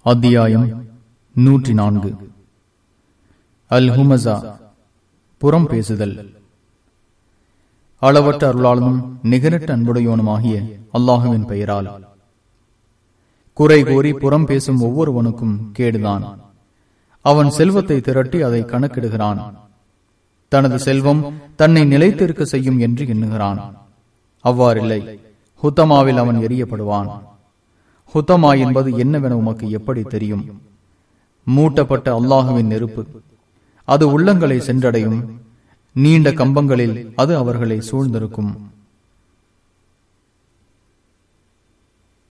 அத்தியாயம் நூற்றி நான்கு அல் ஹுமசா புறம் பேசுதல் அளவற்ற அருளாளனும் நிகரற்ற அன்புடையோனுமாகிய அல்லாஹுவின் பெயரால் குறை கூறி புறம் பேசும் ஒவ்வொருவனுக்கும் கேடுதான் அவன் செல்வத்தை திரட்டி அதை கணக்கிடுகிறான் தனது செல்வம் தன்னை நிலைத்திருக்க செய்யும் என்று எண்ணுகிறான் அவ்வாறில்லை ஹுத்தமாவில் அவன் எரியப்படுவான் ஹுத்தமா என்பது என்னவென உமக்கு எப்படி தெரியும் மூட்டப்பட்ட அல்லாஹுவின் நெருப்பு அது உள்ளங்களை சென்றடையும் நீண்ட கம்பங்களில் அது அவர்களை சூழ்ந்திருக்கும்